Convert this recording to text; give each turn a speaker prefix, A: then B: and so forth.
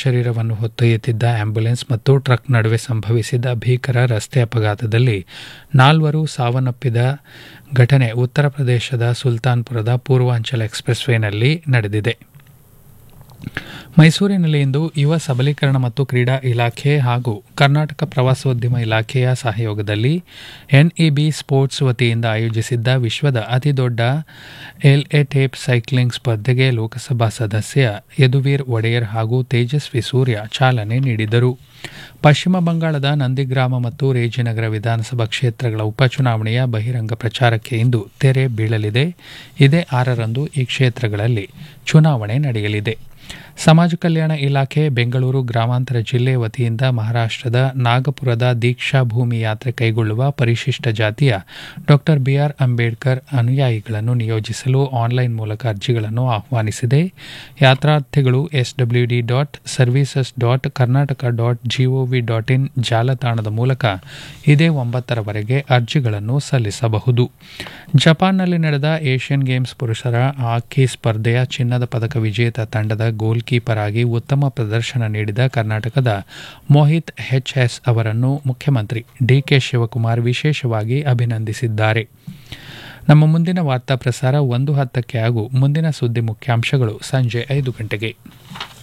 A: ಶರೀರವನ್ನು ಹೊತ್ತೊಯ್ಯುತ್ತಿದ್ದ ಆಂಬ್ಯುಲೆನ್ಸ್ ಮತ್ತು ಟ್ರಕ್ ನಡುವೆ ಸಂಭವಿಸಿದ ಭೀಕರ ರಸ್ತೆ ಅಪಘಾತದಲ್ಲಿ ನಾಲ್ವರು ಸಾವನ್ನಪ್ಪಿದ ಘಟನೆ ಉತ್ತರ ಪ್ರದೇಶದ ಸುಲ್ತಾನ್ಪುರದ ಪೂರ್ವಾಂಚಲ್ ಎಕ್ಸ್ಪ್ರೆಸ್ವೇನಲ್ಲಿ ನಡೆದಿದೆ ಮೈಸೂರಿನಲ್ಲಿ ಇಂದು ಯುವ ಸಬಲೀಕರಣ ಮತ್ತು ಕ್ರೀಡಾ ಇಲಾಖೆ ಹಾಗೂ ಕರ್ನಾಟಕ ಪ್ರವಾಸೋದ್ಯಮ ಇಲಾಖೆಯ ಸಹಯೋಗದಲ್ಲಿ ಎನ್ಇಬಿ ಸ್ಪೋರ್ಟ್ಸ್ ವತಿಯಿಂದ ಆಯೋಜಿಸಿದ್ದ ವಿಶ್ವದ ಅತಿದೊಡ್ಡ ಎಲ್ಎ ಟೇಪ್ ಸೈಕ್ಲಿಂಗ್ ಸ್ಪರ್ಧೆಗೆ ಲೋಕಸಭಾ ಸದಸ್ಯ ಯದುವೀರ್ ಒಡೆಯರ್ ಹಾಗೂ ತೇಜಸ್ವಿ ಸೂರ್ಯ ಚಾಲನೆ ನೀಡಿದರು ಪಶ್ಚಿಮ ಬಂಗಾಳದ ನಂದಿಗ್ರಾಮ ಮತ್ತು ರೇಜಿನಗರ ವಿಧಾನಸಭಾ ಕ್ಷೇತ್ರಗಳ ಉಪಚುನಾವಣೆಯ ಬಹಿರಂಗ ಪ್ರಚಾರಕ್ಕೆ ಇಂದು ತೆರೆ ಬೀಳಲಿದೆ ಇದೇ ಆರರಂದು ಈ ಕ್ಷೇತ್ರಗಳಲ್ಲಿ ಚುನಾವಣೆ ನಡೆಯಲಿದೆ ಸಮಾಜ ಕಲ್ಯಾಣ ಇಲಾಖೆ ಬೆಂಗಳೂರು ಗ್ರಾಮಾಂತರ ಜಿಲ್ಲೆ ವತಿಯಿಂದ ಮಹಾರಾಷ್ಟ್ರದ ನಾಗಪುರದ ದೀಕ್ಷಾ ಭೂಮಿ ಯಾತ್ರೆ ಕೈಗೊಳ್ಳುವ ಪರಿಶಿಷ್ಟ ಜಾತಿಯ ಡಾಕ್ಟರ್ ಬಿಆರ್ ಅಂಬೇಡ್ಕರ್ ಅನುಯಾಯಿಗಳನ್ನು ನಿಯೋಜಿಸಲು ಆನ್ಲೈನ್ ಮೂಲಕ ಅರ್ಜಿಗಳನ್ನು ಆಹ್ವಾನಿಸಿದೆ ಯಾತ್ರಾರ್ಥಿಗಳು SWD dot services dot Karnataka dot GOV dot in ಜಾಲತಾಣದ ಮೂಲಕ ಇದೇ ಒಂಬತ್ತರವರೆಗೆ ಅರ್ಜಿಗಳನ್ನು ಸಲ್ಲಿಸಬಹುದು ಜಪಾನ್ನಲ್ಲಿ ನಡೆದ ಏಷ್ಯನ್ ಗೇಮ್ಸ್ ಪುರುಷರ ಹಾಕಿ ಸ್ಪರ್ಧೆಯ ಚಿನ್ನದ ಪದಕ ವಿಜೇತ ತಂಡದ ಗೋಲ್ ಕೀಪರ್ ಆಗಿ ಉತ್ತಮ ಪ್ರದರ್ಶನ ನೀಡಿದ ಕರ್ನಾಟಕದ ಮೋಹಿತ್ ಎಚ್ಎಸ್ ಅವರನ್ನು ಮುಖ್ಯಮಂತ್ರಿ ಡಿಕೆ ಶಿವಕುಮಾರ್ ವಿಶೇಷವಾಗಿ ಅಭಿನಂದಿಸಿದ್ದಾರೆ ನಮ್ಮ ಮುಂದಿನ ವಾರ್ತಾ ಪ್ರಸಾರ ಒಂದು ಹತ್ತಕ್ಕೆ ಹಾಗೂ ಮುಂದಿನ ಸುದ್ದಿ ಮುಖ್ಯಾಂಶಗಳು ಸಂಜೆ ಐದು ಗಂಟೆಗೆ